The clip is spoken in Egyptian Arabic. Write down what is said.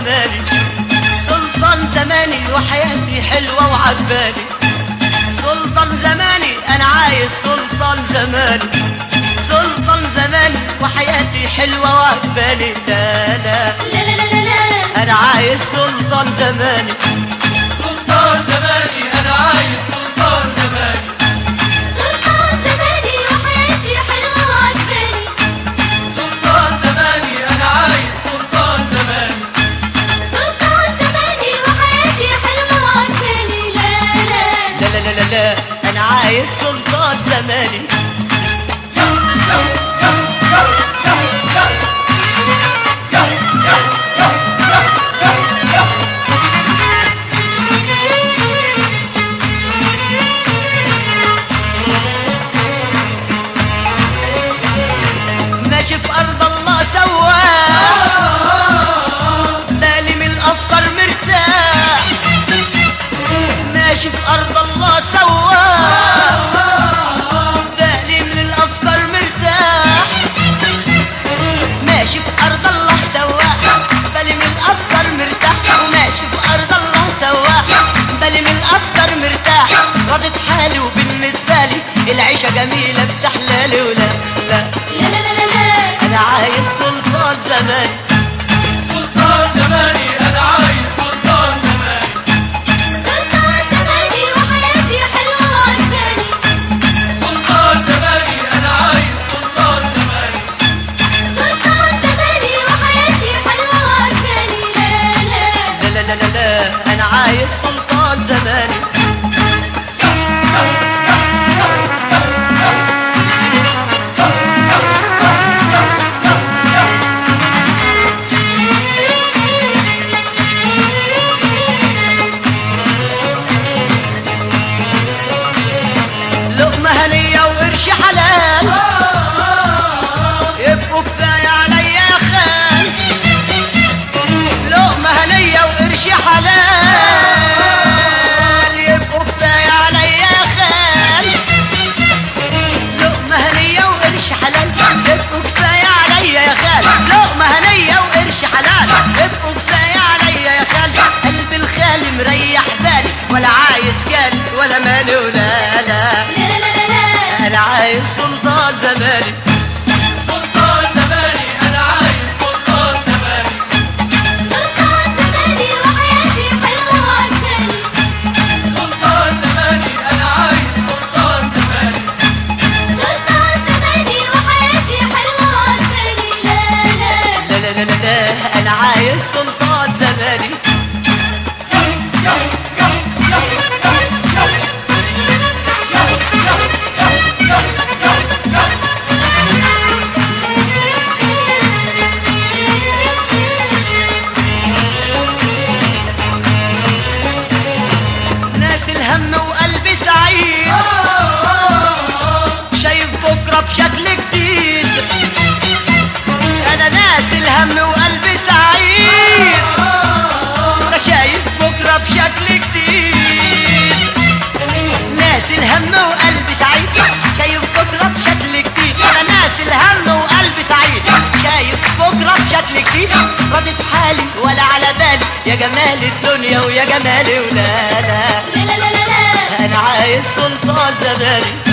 زماني سلطان زماني وحياتي حلوة وعجباني سلطان زماني انا عايز سلطان زماني سلطان زماني وحياتي حلوة وعجباني لا لا لا لا لا لا لا انا عايز سلطان زماني سلطان زماني انا عايز سلطان زماني سلطان زماني وحياتي حلوة وعجباني سلطان زماني انا عايز سلطان زماني سلطان زماني وحياتي حلوة وعجباني لا لا لا لا لا لا لا انا عايز سلطان زماني ماشي في ارض الله سواح بالي من الافكار مرتاح ماشي في ارض الله سواح بالي من الافكار مرتاح ماشي في ارض الله سواح بالي من الافكار مرتاح وماشي في ارض الله سواح بالي من الافكار مرتاح راضي بحالي وبالنسبه لي العيشه جميله بتحلالي ولا لا لا لا لا لا لا انا عايز سلطان زماني سلطان زماني انا عايز سلطان زماني سلطان زماني وحياتي حلوة وعجباني سلطان زماني انا عايز سلطان زماني سلطان زماني وحياتي حلوة وعجباني لا لا لا لا لا لا لا انا عايز سلطان زماني لقمة هنية وقرش حلال يبقوا كفاية عليا يا خال لقمة هنية وقرش حلال يبقوا كفاية عليا يا خال لقمة هنية وقرش حلال يبقوا كفاية عليا يا خال لقمة هنية وقرش حلال يبقوا كفاية عليا يا خال قلب الخال مريح بالي ولا عايز كان ولا مالي ولا لا لا لا لا لا لا انا عايز سلطان زماني سلطان زماني انا عايز سلطان زماني سلطان زماني وحياتي حلوة وعجباني سلطان زماني انا عايز سلطان زماني سلطان زماني وحياتي حلوة وعجباني لا لا لا لا لا لا لا انا عايز سلطان زماني ناس الهم وقلبي سعيد شايف بكره بشكل جديد انا ناس الهم وقلبي سعيد انا شايف بكره بشكل جديد ناس الهم وقلبي سعيد شايف بكره بشكل جديد انا ناس الهم وقلبي سعيد شايف بكره بشكل جديد راضي بحالي ولا على بالي يا جمال الدنيا ويا جمالي ولا لا لا لا لا لا انا عايز سلطان زماني